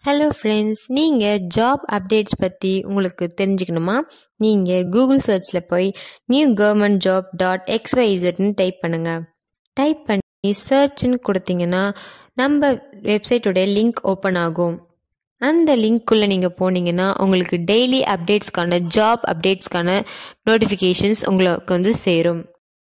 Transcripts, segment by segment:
hello friends நீங்கள் job updates பற்றி உங்களுக்கு தெரிஞ்சுக்கணுமா நீங்கள் கூகுள் சர்ச்சில் போய் நியூ கவர்மெண்ட் ஜாப் டாட் எக்ஸ்ஒய்இசட்னு டைப் பண்ணுங்கள் டைப் பண்ணி சர்ச்னு கொடுத்தீங்கன்னா நம்ம வெப்சைட்டோடைய லிங்க் ஓப்பன் ஆகும் அந்த லிங்க்குள்ளே நீங்கள் போனீங்கன்னா உங்களுக்கு டெய்லி அப்டேட்ஸ்க்கான ஜாப் அப்டேட்ஸ்க்கான நோட்டிஃபிகேஷன்ஸ் உங்களுக்கு வந்து சேரும்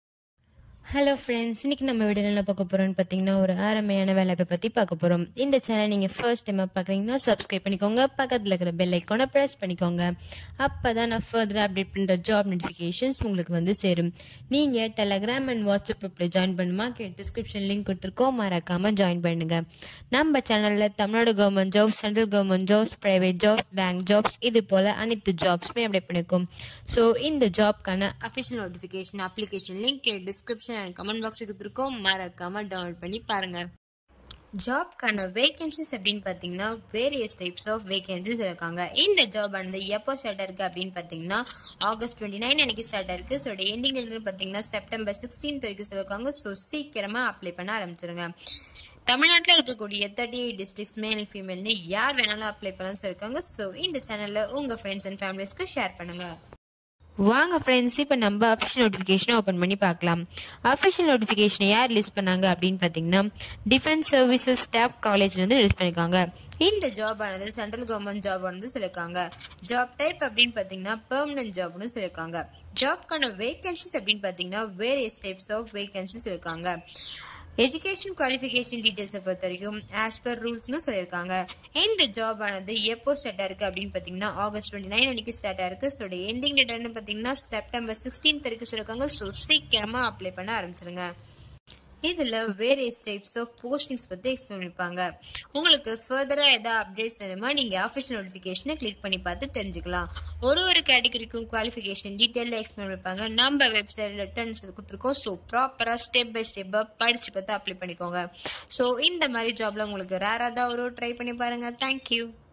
ஹலோ ஃப்ரெண்ட்ஸ் இன்னைக்கு நம்ம வீடியோ என்ன பார்க்க போகிறோம்னு பார்த்தீங்கன்னா ஒரு அருமையான வேலைப்பை பற்றி பார்க்க போகிறோம் இந்த சேனல் நீங்கள் ஃபர்ஸ்ட் டைம் பார்க்குறீங்கன்னா சப்ஸ்கிரைப் பண்ணிக்கோங்க பக்கத்தில் இருக்கிற பெல் ஐக்கானை ப்ரெஸ் பண்ணிக்கோங்க அப்போ தான் நான் ஃபர்தர் அப்டேட் பண்ணுற ஜாப் நோட்டிஃபிகேஷன்ஸ் உங்களுக்கு வந்து சேரும் நீங்கள் டெலகிராம் அண்ட் வாட்ஸ்அப் குரூப்பில் ஜாயின் பண்ணுமா கே டிஸ்கிரிப்ஷன் லிங்க் கொடுத்துருக்கோம் மறக்காமல் ஜாயின் பண்ணுங்க நம்ம சேனலில் Tamil Nadu government jobs central government jobs private jobs bank jobs இது போல் அனைத்து ஜாப்ஸுமே அப்டேட் பண்ணியிருக்கோம் ஸோ இந்த ஜாப்க்கான official notification application link description and comment box கொடுத்துருக்கோம் மறக்காம டவுன்லோட் பண்ணி பாருங்க ஜாப்க்கான வேகன்சிஸ் அப்படின்னு பார்த்தீங்கன்னா வேரியஸ் டைப்ஸ் ஆஃப் வேகன்சிஸ் இருக்காங்க இந்த ஜாப் ஆனது எப்போ ஸ்டார்ட் ஆயிருக்கு அப்படின்னு பார்த்தீங்கன்னா ஆகஸ்ட் டுவெண்ட்டி நைன் அன்னைக்கு ஸ்டார்ட் ஆயிருக்கு ஸோ எண்டிங் பார்த்தீங்கன்னா செப்டம்பர் சிக்ஸ்டீன்த் வரைக்கும் சொல்லியிருக்காங்க ஸோ சீக்கிரமாக அப்ளை பண்ண ஆரம்பிச்சிருங்க தமிழ்நாட்டில் இருக்கக்கூடிய தேர்ட்டி எயிட் டிஸ்ட்ரிக்ஸ் மேல் ஃபீமேல்னு யார் வேணாலும் அப்ளை பண்ணலாம் சொல்லியிருக்காங்க ஸோ இந்த சேனலில் உங்கள் ஃப்ரெண்ட்ஸ் அண்ட் ஃபேமிலிஸ்க்கு ஷேர் பண்ணுங்கள் வாங்க ஃப்ரெண்ட்ஸ் இப்போ நம்ம அஃபிஷியல் நோட்டிஃபிகேஷனை ஓப்பன் பண்ணி பார்க்கலாம் அஃபிஷியல் நோட்டிஃபிகேஷனை யார் ரிலீஸ் பண்ணாங்க அப்படின்னு பார்த்தீங்கன்னா டிஃபென்ஸ் சர்வீசஸ் ஸ்டாஃப் காலேஜ்லேருந்து ரிலீஸ் பண்ணியிருக்காங்க இந்த ஜாப் ஆனது சென்ட்ரல் கவர்மெண்ட் ஜாப் வந்து சொல்லியிருக்காங்க ஜாப் டைப் அப்படின்னு பார்த்தீங்கன்னா பெர்மனன்ட் ஜாப்னு சொல்லியிருக்காங்க ஜாப்க்கான வேகன்சிஸ் அப்படின்னு பார்த்தீங்கன்னா வேரியஸ் டைப்ஸ் ஆஃப் வேகன்சிஸ் இருக்காங்க எஜுகேஷன் குவாலிஃபிகேஷன் டீட்டெயில்ஸை பொறுத்த வரைக்கும் ஆஸ் பர் ரூல்ஸ்னு சொல்லியிருக்காங்க இந்த ஜாப் ஆனது எப்போ ஸ்டார்ட் ஆயிருக்கு அப்படின்னு பார்த்தீங்கன்னா ஆகஸ்ட் டுவெண்ட்டி நைன் அன்னைக்கு ஸ்டார்ட் ஆயிருக்கு ஸோ எண்டிங் டேட்னு பார்த்தீங்கன்னா செப்டம்பர் சிக்ஸ்டீன்த் வரைக்கும் சொல்லியிருக்காங்க ஸோ சீக்கிரமாக அப்ளை பண்ண ஆரம்பிச்சிருங்க இதில் வேரியஸ் டைப்ஸ் ஆஃப் போஸ்டிங்ஸ் பற்றி எக்ஸ்பிளைன் பண்ணிப்பாங்க உங்களுக்கு ஃபர்தராக எதாவது அப்டேட்ஸ் வேணுமா நீங்கள் ஆஃபிஷியல் நோட்டிஃபிகேஷனை கிளிக் பண்ணி பார்த்து தெரிஞ்சுக்கலாம் ஒரு ஒரு கேட்டகரிக்கும் குவாலிஃபிகேஷன் டீட்டெயிலில் எக்ஸ்பிளைன் பண்ணிப்பாங்க நம்ம வெப்சைட்டில் ரிட்டர்ன்ஸ் கொடுத்துருக்கோம் ஸோ ப்ராப்பராக ஸ்டெப் பை ஸ்டெப்பாக படித்து பார்த்து அப்ளை பண்ணிக்கோங்க ஸோ இந்த மாதிரி ஜாப்ல உங்களுக்கு ரேராக தான் ஒரு ட்ரை பண்ணி பாருங்கள் தேங்க்யூ